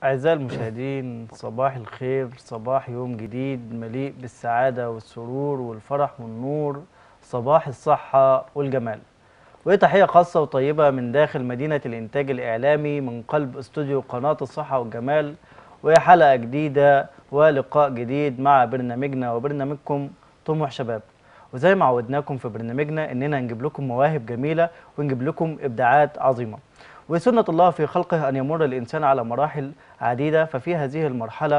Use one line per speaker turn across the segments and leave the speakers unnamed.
أعزائي المشاهدين صباح الخير صباح يوم جديد مليء بالسعادة والسرور والفرح والنور صباح الصحة والجمال وهي تحية خاصة وطيبة من داخل مدينة الإنتاج الإعلامي من قلب استوديو قناة الصحة والجمال وهي حلقة جديدة ولقاء جديد مع برنامجنا وبرنامجكم طموح شباب وزي ما عودناكم في برنامجنا إننا نجيب لكم مواهب جميلة ونجيب لكم إبداعات عظيمة وسنة الله في خلقه أن يمر الإنسان على مراحل عديدة ففي هذه المرحلة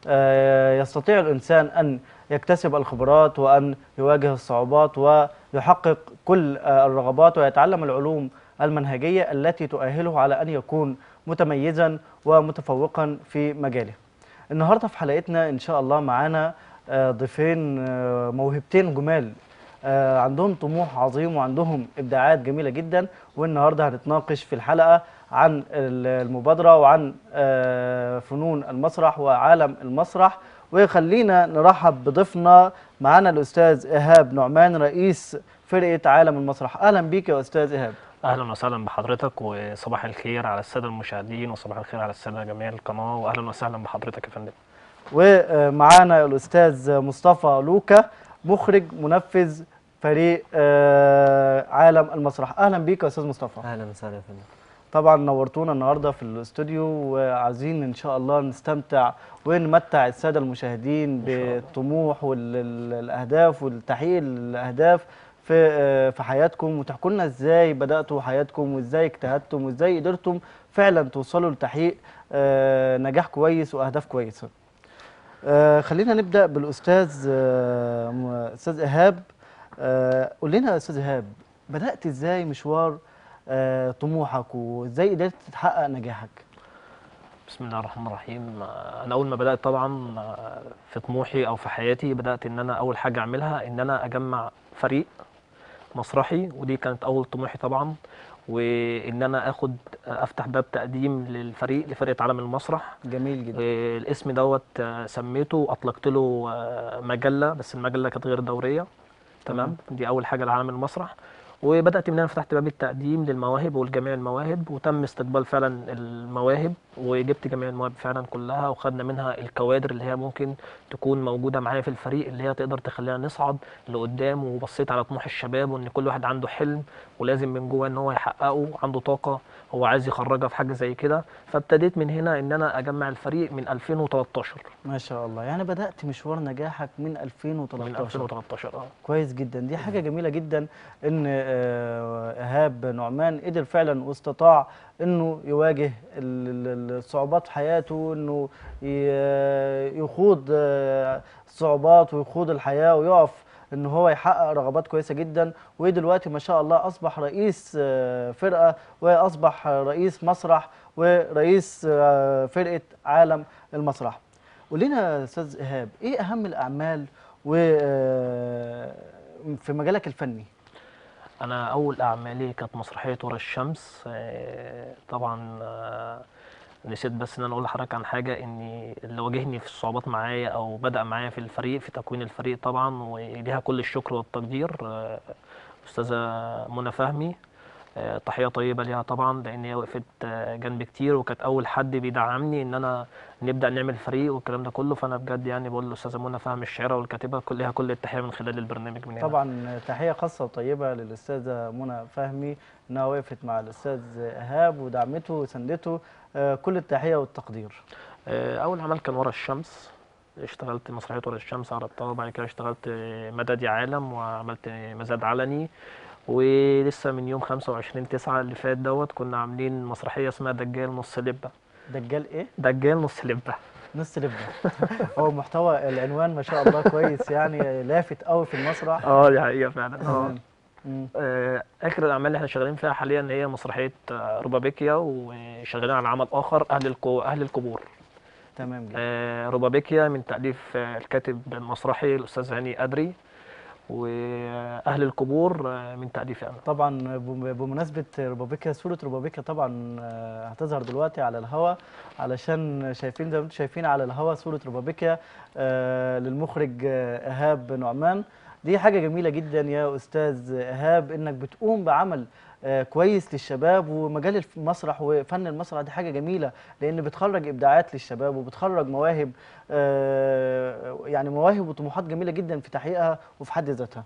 آه، يستطيع الإنسان أن يكتسب الخبرات وأن يواجه الصعوبات ويحقق كل آه، الرغبات ويتعلم العلوم المنهجية التي تؤهله على أن يكون متميزا ومتفوقا في مجاله النهاردة في حلقتنا إن شاء الله معانا آه، ضيفين آه، موهبتين جمال آه، عندهم طموح عظيم وعندهم ابداعات جميله جدا والنهارده هنتناقش في الحلقه عن ال- المبادره وعن آه، فنون المسرح وعالم المسرح وخلينا نرحب بضيفنا معانا الاستاذ ايهاب نعمان رئيس فرقه عالم المسرح اهلا بيك يا استاذ ايهاب
اهلا وسهلا بحضرتك وصباح الخير على الساده المشاهدين وصباح الخير على الساده جميع القناه واهلا وسهلا بحضرتك يا فندم
ومعانا الاستاذ مصطفى لوكا مخرج منفذ فريق آه، عالم المسرح اهلا بيك يا استاذ مصطفى
اهلا وسهلا يا فندم
طبعا نورتونا النهارده في الاستوديو وعايزين ان شاء الله نستمتع ونمتع الساده المشاهدين
شاء الله.
بالطموح والاهداف والتحقيق الاهداف في آه، في حياتكم وتحكوا لنا ازاي بداتوا حياتكم وازاي اجتهدتم وازاي قدرتم فعلا توصلوا لتحقيق آه، نجاح كويس واهداف كويسه. آه، خلينا نبدا بالاستاذ آه، م- استاذ ايهاب آه، قول لنا يا استاذ ايهاب بدات ازاي مشوار آه، طموحك وازاي قدرت تحقق نجاحك
بسم الله الرحمن الرحيم آه، انا اول ما بدات طبعا آه، في طموحي او في حياتي بدات ان انا اول حاجه اعملها ان انا اجمع فريق مسرحي ودي كانت اول طموحي طبعا وان انا اخد آه، افتح باب تقديم للفريق لفرقه عالم المسرح
جميل جدا
آه، الاسم دوت آه، سميته واطلقت له آه، مجله بس المجله كانت غير دوريه تمام دي اول حاجه لعالم المسرح وبدات ان انا فتحت باب التقديم للمواهب والجميع المواهب وتم استقبال فعلا المواهب وجبت جميع المواهب فعلا كلها وخدنا منها الكوادر اللي هي ممكن تكون موجوده معايا في الفريق اللي هي تقدر تخلينا نصعد لقدام وبصيت على طموح الشباب وان كل واحد عنده حلم ولازم من جواه ان هو يحققه عنده طاقه هو عايز يخرجها في حاجه زي كده فابتديت من هنا ان انا اجمع الفريق من 2013
ما شاء الله يعني بدات مشوار نجاحك من
من
2013
2013 اه
كويس جدا دي حاجه جميله جدا ان آه، ايهاب نعمان قدر فعلا واستطاع انه يواجه ال- ال- الصعوبات في حياته انه ي- يخوض آه، الصعوبات ويخوض الحياه ويقف ان هو يحقق رغبات كويسه جدا ودلوقتي ما شاء الله اصبح رئيس آه، فرقه واصبح رئيس مسرح ورئيس آه، فرقه عالم المسرح قول لنا يا استاذ ايهاب ايه اهم الاعمال و آه، في مجالك الفني
انا اول اعمالي كانت مسرحيه ورا الشمس آه، طبعا آه، نسيت بس ان انا اقول لحضرتك عن حاجه ان اللي واجهني في الصعوبات معايا او بدا معايا في الفريق في تكوين الفريق طبعا وليها كل الشكر والتقدير آه، استاذه منى فهمي آه، تحيه طيبه ليها طبعا لان هي وقفت آه، جنبي كتير وكانت اول حد بيدعمني ان انا نبدا نعمل فريق والكلام ده كله فانا بجد يعني بقول للاستاذه منى فهمي الشاعره والكاتبه كل ليها كل التحيه من خلال البرنامج من هنا
طبعا تحيه خاصه وطيبه للاستاذه منى فهمي انها وقفت مع الاستاذ ايهاب ودعمته وسندته آه، كل التحيه والتقدير
آه، اول عمل كان ورا الشمس اشتغلت مسرحيه ورا الشمس عرضتها وبعد كده اشتغلت آه، مدد يا عالم وعملت آه، مزاد علني ولسه من يوم 25 9 اللي فات دوت كنا عاملين مسرحيه اسمها دجال نص لبه
دجال ايه
دجال نص لبه
نص لبنه هو محتوى العنوان ما شاء الله كويس يعني لافت قوي في المسرح
اه دي حقيقه فعلا اه
مم.
آه، اخر الاعمال اللي احنا شغالين فيها حاليا هي مسرحيه آه، روبابيكيا وشغالين على عمل اخر اهل الكو اهل القبور
تمام جدا
آه، روبابيكيا من تأليف آه، الكاتب المسرحي الأستاذ هاني أدري وأهل القبور آه، من تأليفي أنا
طبعا بم- بمناسبة ربابيكا صورة ربابيكا طبعا آه، هتظهر دلوقتي على الهوا علشان شايفين زي ما انتم شايفين على الهوا صورة ربابيكا آه، للمخرج آه، إيهاب نعمان دي حاجة جميلة جدا يا أستاذ إيهاب إنك بتقوم بعمل آه، كويس للشباب ومجال المسرح وفن المسرح دي حاجه جميله لان بتخرج ابداعات للشباب وبتخرج مواهب آه، يعني مواهب وطموحات جميله جدا في تحقيقها وفي حد ذاتها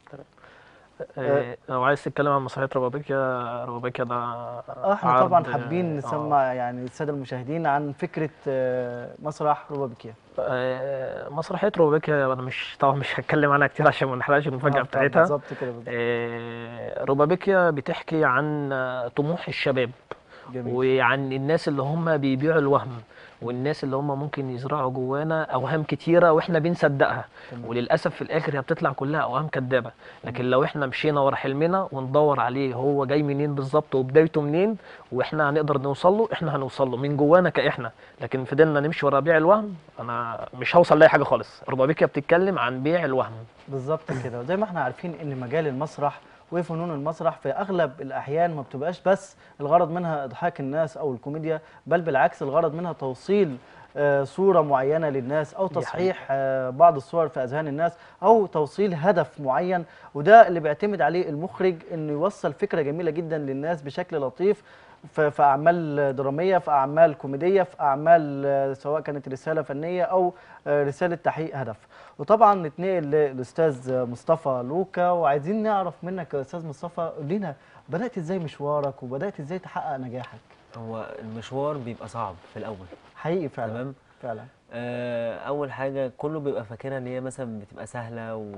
آه، لو عايز تتكلم عن مسرحيه روبابيكيا روبابيكيا ده
آه، احنا
عرض،
طبعا
آه،
حابين
آه.
نسمع يعني الساده المشاهدين عن فكره آه، مسرح روبابيكيا
آه، مسرحيه روبابيكيا انا مش طبعا مش هتكلم عنها كتير عشان ما نحرقش المفاجاه
آه،
بتاعتها
بالظبط كده بالظبط
آه، روبابيكيا بتحكي عن آه، طموح الشباب
جميل
وعن الناس اللي هم بيبيعوا الوهم والناس اللي هم ممكن يزرعوا جوانا اوهام كتيره واحنا بنصدقها
تمام.
وللاسف في الاخر هي بتطلع كلها اوهام كدابه لكن لو احنا مشينا ورا حلمنا وندور عليه هو جاي منين بالظبط وبدايته منين واحنا هنقدر نوصل له احنا هنوصل له من جوانا كاحنا لكن فضلنا نمشي ورا بيع الوهم انا مش هوصل لاي حاجه خالص روبابيكيا بتتكلم عن بيع الوهم
بالظبط كده وزي ما احنا عارفين ان مجال المسرح وفنون المسرح في اغلب الاحيان ما بتبقاش بس الغرض منها اضحاك الناس او الكوميديا بل بالعكس الغرض منها توصيل آه، صوره معينه للناس او
دي
تصحيح آه، بعض الصور في اذهان الناس او توصيل هدف معين وده اللي بيعتمد عليه المخرج انه يوصل فكره جميله جدا للناس بشكل لطيف في في اعمال دراميه في اعمال كوميديه في اعمال آه، سواء كانت رساله فنيه او آه، رساله تحقيق هدف وطبعا نتنقل للاستاذ مصطفى لوكا وعايزين نعرف منك يا استاذ مصطفى قول لنا بدات ازاي مشوارك وبدات ازاي تحقق نجاحك
هو المشوار بيبقى صعب في الاول
حقيقي فعلا
تمام
فعلا
آه اول حاجه كله بيبقى فاكرها ان هي مثلا بتبقى سهله و...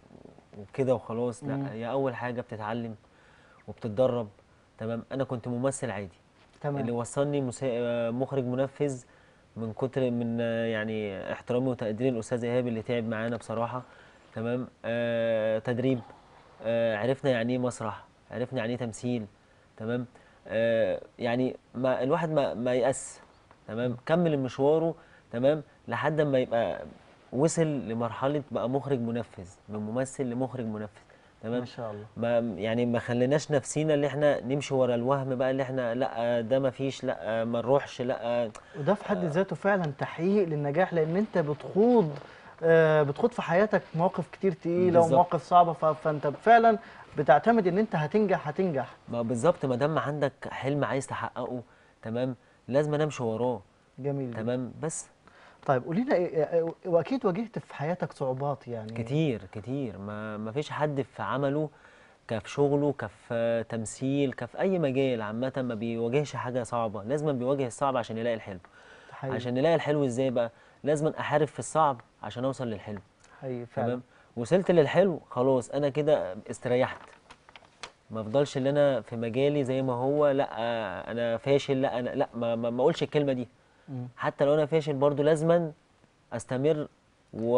وكده وخلاص
مم.
لا هي اول حاجه بتتعلم وبتتدرب تمام انا كنت ممثل عادي اللي
تمام
وصلني مسا... آه، مخرج منفذ من كتر من آه، يعني احترامي وتقديري الاستاذ ايهاب اللي تعب معانا بصراحه تمام آه تدريب آه عرفنا يعني ايه مسرح عرفنا يعني ايه تمثيل تمام آه يعني ما الواحد ما ما يأس تمام كمل مشواره تمام لحد ما يبقى وصل لمرحله بقى مخرج منفذ من ممثل لمخرج منفذ تمام
ما شاء الله
ما يعني ما خليناش نفسينا اللي احنا نمشي ورا الوهم بقى اللي احنا لا ده ما فيش لا ما نروحش لا
وده في حد ذاته فعلا تحقيق للنجاح لان انت بتخوض آه، بتخوض في حياتك مواقف كتير تقيله
بالظبط.
ومواقف صعبه ف- فانت فعلا بتعتمد ان انت هتنجح هتنجح
ما بالظبط ما دام عندك حلم عايز تحققه تمام لازم أنا امشي وراه
جميل جدا.
تمام بس
طيب قولي لنا إيه- إيه- واكيد واجهت في حياتك صعوبات يعني
كتير كتير ما ما فيش حد في عمله كفي شغله كفي تمثيل كفي اي مجال عامه ما بيواجهش حاجه صعبه لازم بيواجه الصعب عشان يلاقي الحلو
حقيقي
عشان نلاقي الحلو ازاي بقى لازم احارب في الصعب عشان اوصل للحلو
حقيقي فعلا
تمام وصلت للحلو خلاص انا كده استريحت ما افضلش اللي انا في مجالي زي ما هو لا آه، انا فاشل لا انا لا ما, ما, ما اقولش الكلمه دي
مم.
حتى لو انا فاشل برضو لازما استمر و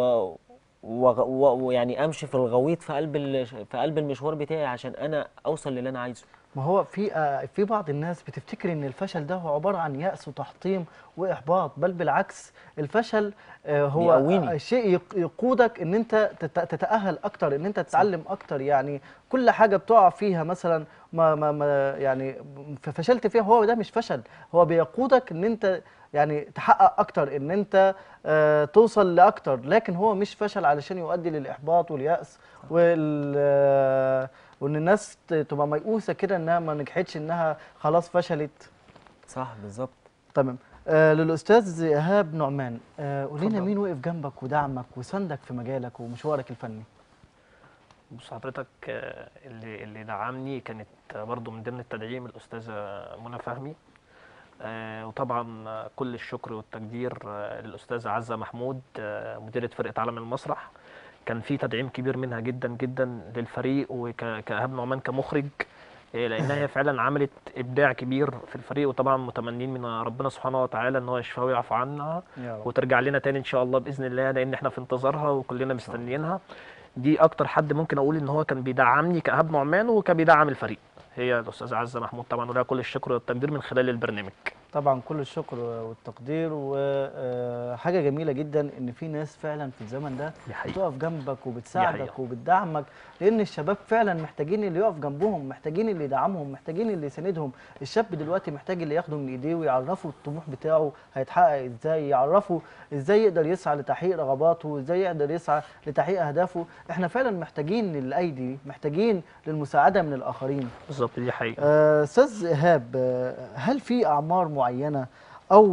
وغ- و- ويعني امشي في الغويط في قلب ال- في قلب المشوار بتاعي عشان انا اوصل للي انا عايزه
ما هو في آه، في بعض الناس بتفتكر ان الفشل ده هو عباره عن يأس وتحطيم واحباط بل بالعكس الفشل آه، هو
بيقويني.
آه، شيء يق- يقودك ان انت تت- تتأهل اكتر ان انت تتعلم اكتر يعني كل حاجه بتقع فيها مثلا ما ما ما يعني ف- فشلت فيها هو ده مش فشل هو بيقودك ان انت يعني تحقق اكتر ان انت آه، توصل لاكتر لكن هو مش فشل علشان يؤدي للاحباط واليأس وال آه، وان الناس ت- تبقى ميؤوسه كده انها ما نجحتش انها خلاص فشلت
صح بالظبط
تمام آه للاستاذ ايهاب نعمان آه قول لنا
اتفضل.
مين وقف جنبك ودعمك وساندك في مجالك ومشوارك الفني
بص حضرتك آه، اللي اللي دعمني كانت آه، برضو من ضمن التدعيم الأستاذة منى فهمي آه، وطبعا آه، كل الشكر والتقدير آه، للأستاذة عزة محمود آه، مديرة فرقة عالم المسرح كان في تدعيم كبير منها جدا جدا للفريق وكأهاب نعمان كمخرج آه، لأنها هي فعلا عملت إبداع كبير في الفريق وطبعا متمنين من ربنا سبحانه وتعالى إن هو يشفيها ويعفو عنها
يا رب
وترجع لنا تاني ان شاء الله باذن الله لان احنا في انتظارها وكلنا مستنيينها دي اكتر حد ممكن اقول ان هو كان بيدعمني كاهاب نعمان وكان بيدعم الفريق هي الاستاذه عزه محمود طبعا ولها كل الشكر والتقدير من خلال البرنامج
طبعا كل الشكر والتقدير وحاجه جميله جدا ان في ناس فعلا في الزمن ده
دي حقيقة.
بتقف جنبك وبتساعدك
حقيقة.
وبتدعمك لان الشباب فعلا محتاجين اللي يقف جنبهم محتاجين اللي يدعمهم محتاجين اللي يساندهم الشاب دلوقتي محتاج اللي ياخده من ايديه ويعرفه الطموح بتاعه هيتحقق ازاي يعرفه ازاي يقدر يسعى لتحقيق رغباته ازاي يقدر يسعى لتحقيق اهدافه احنا فعلا محتاجين الايدي محتاجين للمساعده من الاخرين
بالظبط دي حقيقة
آه، استاذ ايهاب آه، هل في اعمار معينه او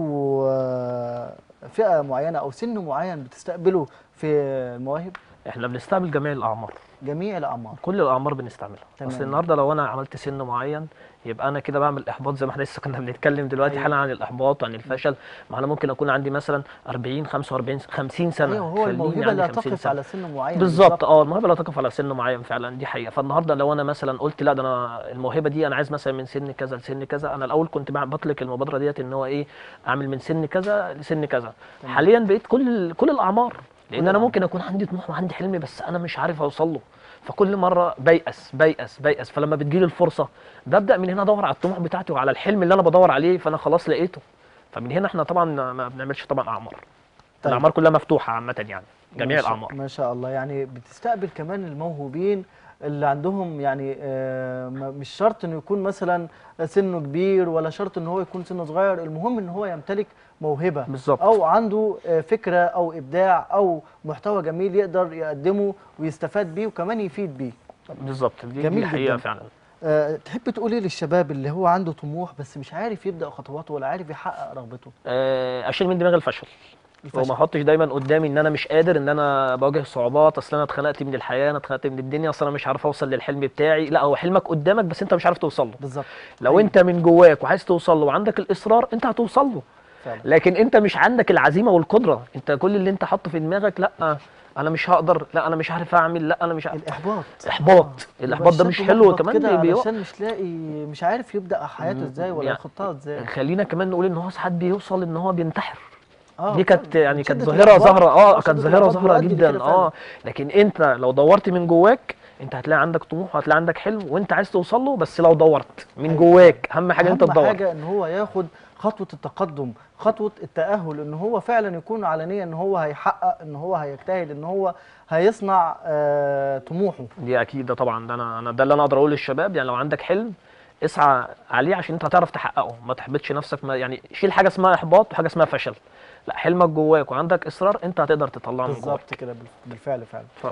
آه، فئه معينه او سن معين بتستقبله في المواهب
احنا بنستعمل جميع الأعمار
جميع الاعمار
كل الأعمار بنستعملها
تمام.
أصل النهاردة لو أنا عملت سن معين يبقى أنا كده بعمل إحباط زي ما احنا لسه كنا بنتكلم دلوقتي
أيوة.
حالا عن الإحباط وعن الفشل ما أنا ممكن أكون عندي مثلا 40 45 50 سنة
ايوه هو
خليني
الموهبه
عندي
لا
50
تقف
سنة.
على سن معين
بالظبط اه الموهبه لا تقف على سن معين فعلا دي حقيقه فالنهارده لو انا مثلا قلت لا ده انا الموهبه دي انا عايز مثلا من سن كذا لسن كذا انا الاول كنت بع- بطلق المبادره ديت ان هو ايه اعمل من سن كذا لسن كذا
تمام.
حاليا بقيت كل كل الاعمار لان انا
الأعمار.
ممكن اكون عندي طموح وعندي حلم بس انا مش عارف اوصل له فكل مره بيأس بيأس بيأس فلما بتجيلي الفرصه ببدأ من هنا ادور على الطموح بتاعتي وعلى الحلم اللي انا بدور عليه فانا خلاص لقيته فمن هنا احنا طبعا ما بنعملش طبعا اعمار
طيب.
الاعمار كلها مفتوحه عامه يعني جميع
ما شاء-
الاعمار
ما شاء الله يعني بتستقبل كمان الموهوبين اللي عندهم يعني آه، ما- مش شرط انه يكون مثلا سنه كبير ولا شرط ان هو يكون سنه صغير المهم ان هو يمتلك موهبه
بالظبط.
او عنده آه، فكره او ابداع او محتوى جميل يقدر يقدمه ويستفاد بيه وكمان يفيد بيه
بالظبط دي,
جميل
دي حقيقه
جداً.
فعلا
أه تحب تقول ايه للشباب اللي هو عنده طموح بس مش عارف يبدا خطواته ولا عارف يحقق رغبته
آه، اشيل من دماغي الفشل
الفشل.
وما احطش دايما قدامي ان انا مش قادر ان انا بواجه صعوبات اصل انا اتخنقت من الحياه انا اتخنقت من الدنيا اصل انا مش عارف اوصل للحلم بتاعي لا هو حلمك قدامك بس انت مش عارف توصل له
بالظبط
لو
أيوة.
انت من جواك وعايز توصل له وعندك الاصرار انت هتوصل له
فعلا
لكن انت مش عندك العزيمه والقدره انت كل اللي انت حاطه في دماغك لا انا مش هقدر لا انا مش عارف اعمل لا انا مش عارف
الاحباط
احباط
يبقى
الاحباط ده
الشاب
مش حلو
محبط
كمان
كده
بي- بيوقف
علشان مش لاقي مش عارف يبدا حياته ازاي ولا
يعني
يخطها ازاي
خلينا كمان نقول ان هو ساعات بيوصل ان هو بينتحر
اه
دي كانت
فعلاً.
يعني كانت
شدة
ظاهره
الإحباط-
ظاهره اه
شدة
كانت ظاهره
الإحباط
ظاهره
بيؤدي
جدا
لكده فعلاً.
اه لكن انت لو دورت من جواك انت هتلاقي عندك طموح وهتلاقي عندك حلم وانت عايز توصل له بس لو دورت من
أيوة.
جواك اهم حاجه انت
اهم
تدور
حاجه ان هو ياخد خطوه التقدم خطوه التاهل ان هو فعلا يكون على نيه ان هو هيحقق ان هو هيجتهد ان هو هيصنع آه طموحه
دي اكيد ده طبعا ده انا انا ده اللي انا اقدر اقوله للشباب يعني لو عندك حلم اسعى عليه عشان انت هتعرف تحققه ما تحبطش نفسك ما يعني شيل حاجه اسمها احباط وحاجه اسمها فشل لا حلمك جواك وعندك اصرار انت هتقدر تطلعه من جواك
بالظبط كده بال- بالفعل فعلا
اتفضل.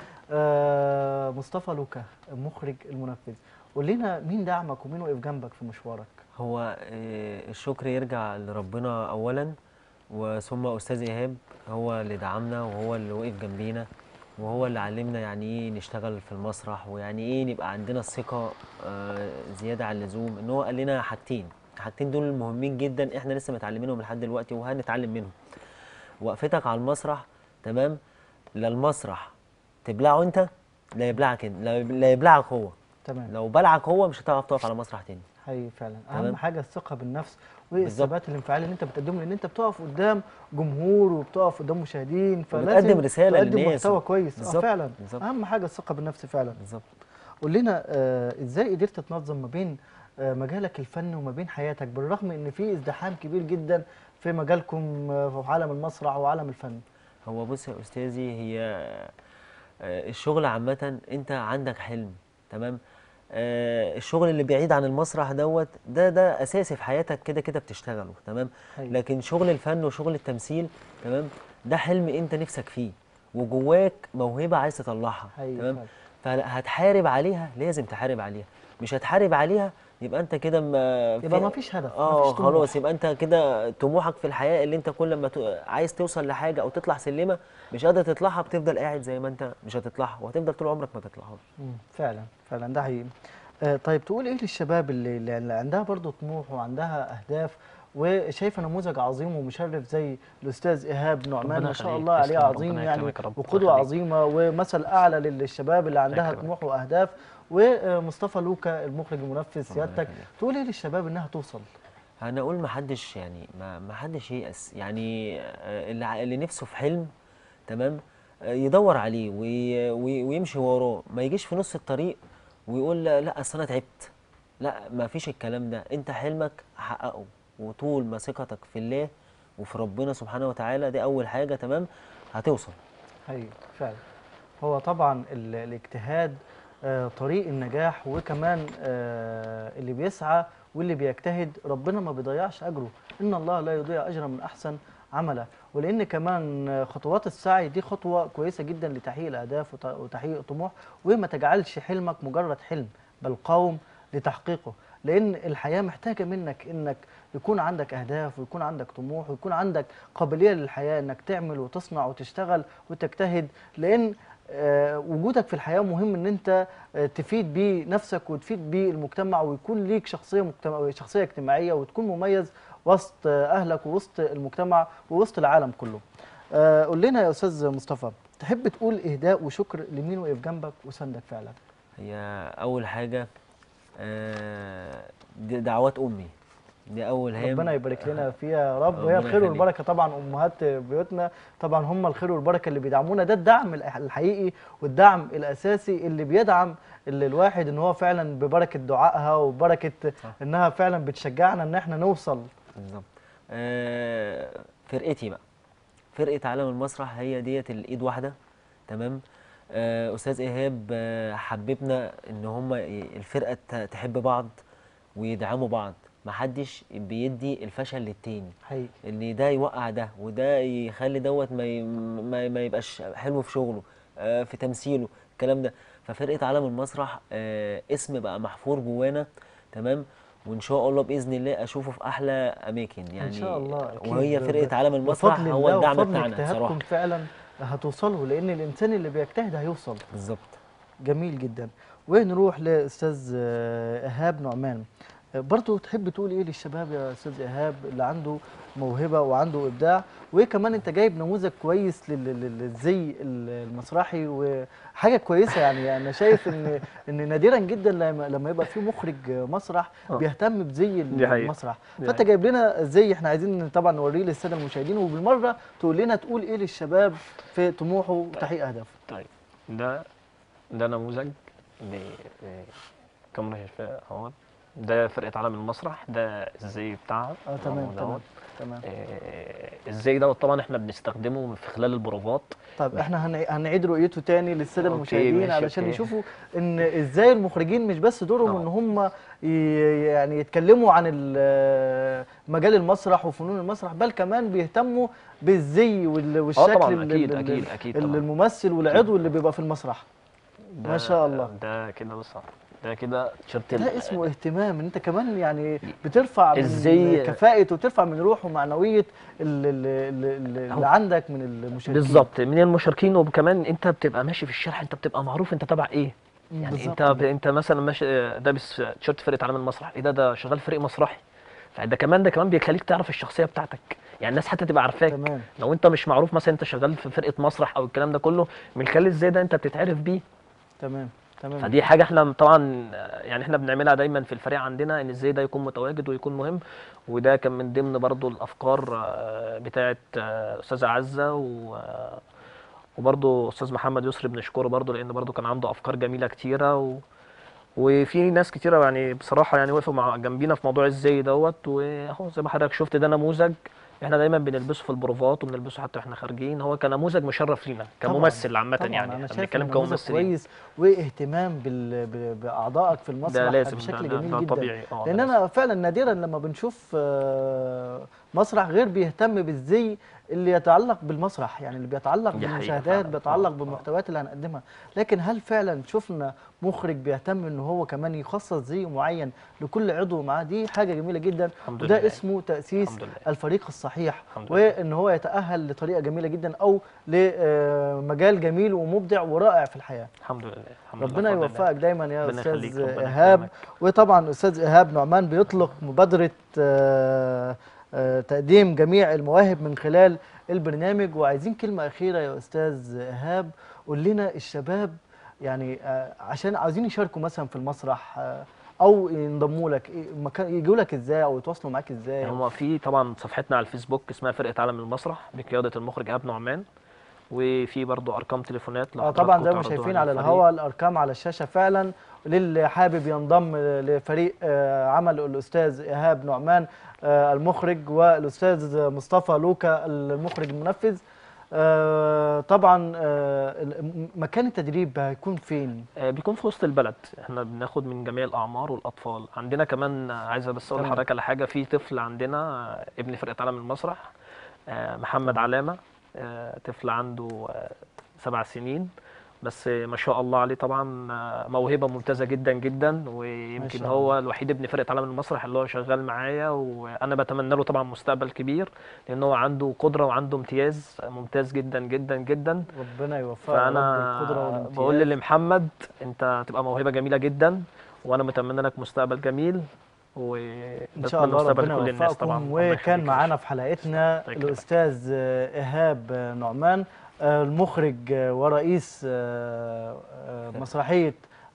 آه مصطفى لوكا المخرج المنفذ قول لنا مين دعمك ومين وقف جنبك في مشوارك
هو آه، الشكر يرجع لربنا اولا وثم استاذ ايهاب هو اللي دعمنا وهو اللي وقف جنبينا وهو اللي علمنا يعني ايه نشتغل في المسرح ويعني ايه نبقى عندنا الثقه آه، زياده عن اللزوم ان هو قال لنا حاجتين الحاجتين دول مهمين جدا احنا لسه متعلمينهم لحد دلوقتي وهنتعلم منهم وقفتك على المسرح تمام لا المسرح تبلعه انت لا يبلعك انت لا لا يبلعك هو
تمام
لو بلعك هو مش هتعرف تقف على مسرح تاني
حقيقي فعلا اهم
تمام.
حاجه الثقه بالنفس
بالظبط.
والثبات الانفعالي اللي انت بتقدمه لان انت بتقف قدام جمهور وبتقف قدام مشاهدين
وبتقدم رسالة
تقدم
للناس.
محتوى كويس اه
بالظبط.
فعلا
بالظبط.
اهم حاجه الثقه بالنفس فعلا
بالظبط
قول لنا آه ازاي قدرت تنظم ما بين آه مجالك الفني وما بين حياتك بالرغم ان في ازدحام كبير جدا في مجالكم آه في عالم المسرح وعالم الفن
هو بص يا استاذي هي آه، الشغل عامة انت عندك حلم تمام آه، الشغل اللي بعيد عن المسرح دوت ده ده اساسي في حياتك كده كده بتشتغله تمام
حقيقي.
لكن شغل الفن وشغل التمثيل تمام ده حلم انت نفسك فيه وجواك موهبة عايز تطلعها
حقيقي
تمام
فعلا.
فهتحارب عليها لازم تحارب عليها مش هتحارب عليها يبقى انت كده ما
يبقى
في-
ما فيش هدف
اه
مفيش طموح.
خلاص يبقى انت كده طموحك في الحياه اللي انت كل ما ت- عايز توصل لحاجه او تطلع سلمه مش قادر تطلعها بتفضل قاعد زي ما انت مش هتطلعها وهتفضل طول عمرك ما تطلعهاش
مم، فعلا فعلا ده حقيقي آه طيب تقول ايه للشباب اللي, اللي عندها برضو طموح وعندها اهداف وشايفه نموذج عظيم ومشرف زي الاستاذ ايهاب نعمان
ربنا
ما شاء
يخليك،
الله عليه
تسلم،
عظيم
ربنا
يعني
يكرمك يا رب،
وقدوه
الله يخليك.
عظيمه ومثل اعلى للشباب اللي عندها
يكرمك.
طموح واهداف ومصطفى لوكا المخرج المنفذ سيادتك
يخليك.
تقول ايه للشباب انها توصل
انا اقول ما حدش يعني ما ما حدش ييأس يعني آه، اللي ع- اللي نفسه في حلم تمام آه، يدور عليه وي- وي- ويمشي وراه ما يجيش في نص الطريق ويقول لا لا اصل انا تعبت لا ما فيش الكلام ده انت حلمك حققه وطول ما ثقتك في الله وفي ربنا سبحانه وتعالى دي اول حاجه تمام هتوصل
ايوه فعلا هو طبعا ال- الاجتهاد آه، طريق النجاح وكمان آه، اللي بيسعى واللي بيجتهد ربنا ما بيضيعش اجره ان الله لا يضيع اجر من احسن عملا ولان كمان آه، خطوات السعي دي خطوه كويسه جدا لتحقيق الاهداف وت- وتحقيق الطموح وما تجعلش حلمك مجرد حلم بل قاوم لتحقيقه لان الحياه محتاجه منك انك يكون عندك اهداف ويكون عندك طموح ويكون عندك قابليه للحياه انك تعمل وتصنع وتشتغل وتجتهد لان آه، وجودك في الحياه مهم ان انت آه، تفيد بيه نفسك وتفيد بيه المجتمع ويكون ليك شخصيه مجتمع شخصيه اجتماعيه وتكون مميز وسط آه، اهلك ووسط المجتمع ووسط العالم كله. آه، قول لنا يا استاذ مصطفى تحب تقول اهداء وشكر لمين وقف جنبك وساندك فعلا؟
هي اول حاجه آه، دي دعوات امي دي اول هام
ربنا يبارك لنا فيها يا رب وهي
ربنا
الخير
يخليك.
والبركه طبعا امهات بيوتنا طبعا هم الخير والبركه اللي بيدعمونا ده الدعم الح- الحقيقي والدعم الاساسي اللي بيدعم اللي الواحد ان هو فعلا ببركه دعائها وبركه
صح.
انها فعلا بتشجعنا ان احنا نوصل
بالظبط آه، فرقتي بقى فرقه عالم المسرح هي ديت الايد واحده تمام آه، استاذ ايهاب آه، حببنا ان هم الفرقه ت- تحب بعض ويدعموا بعض محدش بيدي الفشل للتاني
حقيقي
ان ده يوقع ده وده يخلي دوت ما ي- ما, ما يبقاش حلو في شغله آه، في تمثيله الكلام ده ففرقه عالم المسرح آه، اسم بقى محفور جوانا تمام وان شاء الله باذن الله اشوفه في احلى اماكن يعني
شاء الله، أكيد.
وهي
ب-
فرقه عالم المسرح
بفضل
هو
الله
الدعم
وبفضل
بتاعنا
اجتهادكم
بصراحه
فعلا هتوصلوا لان الانسان اللي بيجتهد هيوصل
بالظبط
جميل جدا ونروح لاستاذ آه، ايهاب نعمان آه، برضو تحب تقول ايه للشباب يا استاذ ايهاب اللي عنده موهبه وعنده ابداع وكمان انت جايب نموذج كويس لل- لل- للزي المسرحي وحاجه كويسه يعني انا شايف ان ان نادرا جدا لما لما يبقى في مخرج مسرح
آه.
بيهتم بزي
دي حقيقة.
المسرح
دي
فانت
حقيقة.
جايب لنا زي احنا عايزين طبعا نوريه للساده المشاهدين وبالمره تقول لنا تقول ايه للشباب في طموحه وتحقيق اهدافه
طيب ده ده نموذج ل كاميرا شفاء اهو ده فرقه عالم المسرح ده الزي بتاعها
اه تمام
أهو
تمام
دوت.
تمام
آه، الزي دوت طبعا احنا بنستخدمه في خلال البروفات
طيب احنا هن- هنعيد رؤيته تاني للساده
أوكي،
المشاهدين
ماشي،
علشان
أوكي.
يشوفوا ان ازاي المخرجين مش بس دورهم
آه.
ان هم ي- يعني يتكلموا عن ال- مجال المسرح وفنون المسرح بل كمان بيهتموا بالزي وال- والشكل
طبعاً،
ال-
أكيد،
ال-
أكيد،
ال-
أكيد
ال-
طبعاً.
الممثل والعضو اللي بيبقى في المسرح
ده
ما شاء الله.
ده كده بص ده كده تيشيرت
ده
ال-
اسمه اهتمام ان انت كمان يعني بترفع من
الزي-
كفاءة وترفع من روح ومعنوية ال- ال- ال- ال-
هو-
اللي عندك من المشاركين
بالظبط من المشاركين وكمان انت بتبقى ماشي في الشارع انت بتبقى معروف انت تبع ايه يعني
بالظبط
انت ب... انت مثلا ماشي لابس تيشيرت فرقه عالم المسرح ايه ده ده شغال فريق مسرحي فده كمان ده كمان بيخليك تعرف الشخصيه بتاعتك يعني الناس حتى تبقى عارفاك
تمام
لو انت مش معروف مثلا انت شغال في فرقه مسرح او الكلام ده كله من خلال ازاي ده انت بتتعرف بيه
تمام تمام
فدي حاجه احنا طبعا يعني احنا بنعملها دايما في الفريق عندنا ان ازاي ده يكون متواجد ويكون مهم وده كان من ضمن برضو الافكار آه، بتاعه آه، استاذه عزه و آه، وبرضو استاذ محمد يسري بنشكره برضو لان برضو كان عنده افكار جميله كتيره و وفي ناس كتيره يعني بصراحه يعني وقفوا مع جنبينا في موضوع ازاي دوت واهو زي ما حضرتك شفت ده نموذج احنا دايما بنلبسه في البروفات وبنلبسه حتى واحنا خارجين هو كنموذج مشرف لينا
طبعاً،
كممثل عامه
طبعا
يعني
انا
احنا
شايف
بنتكلم
إن نموذج
كممثلين
كويس واهتمام بال... ب- باعضائك في المسرح
ده لازم
بشكل
ده, ده,
جميل
ده
جدا
طبيعي اه ده
لان
لازم.
انا فعلا نادرا لما بنشوف آه، مسرح غير بيهتم بالزي اللي يتعلق بالمسرح يعني اللي بيتعلق
دي حقيقة
بالمشاهدات
فعلاً.
بيتعلق
آه، آه.
بالمحتويات اللي هنقدمها لكن هل فعلا شفنا مخرج بيهتم ان هو كمان يخصص زي معين لكل عضو معاه دي حاجه جميله جدا
الحمد
وده
لله.
اسمه تاسيس
الحمد لله.
الفريق الصحيح
الحمد لله.
وان هو يتاهل لطريقه جميله جدا او لمجال جميل ومبدع ورائع في الحياه
الحمد لله الحمد لله
ربنا
بفضل الله.
يوفقك دايما يا
ربنا يخليك،
استاذ
ربنا
ايهاب
يكرمك.
وطبعا استاذ ايهاب نعمان بيطلق مبادره آه، آه، تقديم جميع المواهب من خلال البرنامج وعايزين كلمه اخيره يا استاذ ايهاب قول لنا الشباب يعني آه، عشان عاوزين يشاركوا مثلا في المسرح آه، او ينضموا لك إيه- مكان- يجوا لك ازاي او يتواصلوا معاك ازاي
هو في طبعا صفحتنا على الفيسبوك اسمها فرقه عالم المسرح بقياده المخرج ايهاب نعمان وفي برضو ارقام تليفونات لو
اه طبعا زي ما
حضراتكم
شايفين
تعرضوها
على
للفريق.
الهواء الارقام على الشاشه فعلا للي حابب ينضم لفريق آه، عمل الاستاذ ايهاب نعمان آه، المخرج والاستاذ مصطفى لوكا المخرج المنفذ آه، طبعا آه، ال- مكان التدريب هيكون فين
آه، بيكون في وسط البلد احنا بناخد من جميع الاعمار والاطفال عندنا كمان آه، عايزه بس اقول
تمام.
لحضرتك على حاجه في طفل عندنا آه، ابن فرقه عالم المسرح آه، محمد علامه آه، طفل عنده آه، سبع سنين بس آه، ما شاء الله عليه طبعا آه، موهبه ممتازه جدا جدا ويمكن
شاء
هو الوحيد ابن فرقه عالم المسرح اللي هو شغال معايا وانا بتمنى له طبعا مستقبل كبير لان هو عنده قدره وعنده امتياز ممتاز جدا جدا جدا
ربنا يوفقه يا رب
فانا
القدره والامتياز
بقول لمحمد انت هتبقى موهبه جميله جدا وانا متمنى لك مستقبل جميل و
ان شاء الله ربنا يوفقكم وكان معانا في حلقتنا
الله يكرمك.
الاستاذ آه، ايهاب آه، نعمان آه، المخرج آه، ورئيس آه، آه، مسرحيه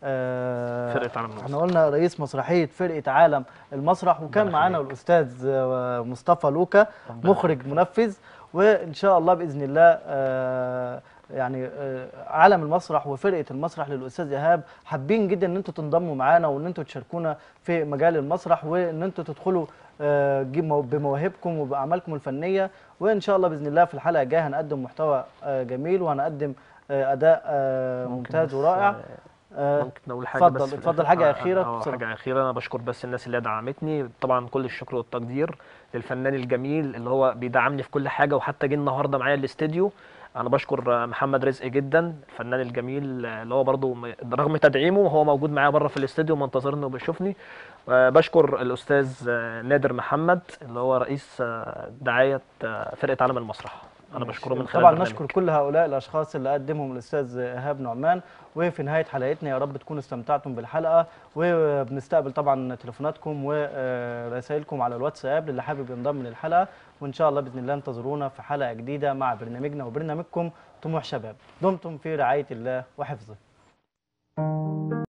آه،
فرقة عالم المسرح.
احنا قلنا رئيس مسرحيه فرقه عالم المسرح وكان
ربنا
معانا
يخليك.
الاستاذ آه، مصطفى لوكا
ربنا
مخرج منفذ وان شاء الله باذن الله آه، يعني آه، عالم المسرح وفرقه المسرح للاستاذ ايهاب حابين جدا ان انتوا تنضموا معانا وان انتوا تشاركونا في مجال المسرح وان انتوا تدخلوا آه، جي- مو- بمواهبكم وباعمالكم الفنيه وان شاء الله باذن الله في الحلقه الجايه هنقدم محتوى آه، جميل وهنقدم آه، اداء آه،
ممكن
ممتاز
بس،
ورائع آه،
ممكن اقول حاجه
اتفضل-
بس في
اتفضل
الآخر؟
حاجة
آه،
أخيرة
آه،
بسرعة.
حاجه اخيره انا بشكر بس الناس اللي دعمتني طبعا كل الشكر والتقدير للفنان الجميل اللي هو بيدعمني في كل حاجه وحتى جه النهارده معايا الاستديو انا بشكر آه، محمد رزق جدا الفنان الجميل آه، اللي هو برضو م- رغم تدعيمه هو موجود معايا بره في الاستديو منتظرني وبيشوفني آه، بشكر الاستاذ آه، نادر محمد اللي هو رئيس آه، دعايه آه، فرقه عالم المسرح انا بشكره من خلال
طبعا
البرنامج.
نشكر كل هؤلاء الاشخاص اللي قدمهم الاستاذ ايهاب نعمان وفي نهايه حلقتنا يا رب تكونوا استمتعتم بالحلقه وبنستقبل طبعا تليفوناتكم ورسائلكم على الواتساب للي حابب ينضم للحلقه وان شاء الله باذن الله انتظرونا في حلقه جديده مع برنامجنا وبرنامجكم طموح شباب دمتم في رعايه الله وحفظه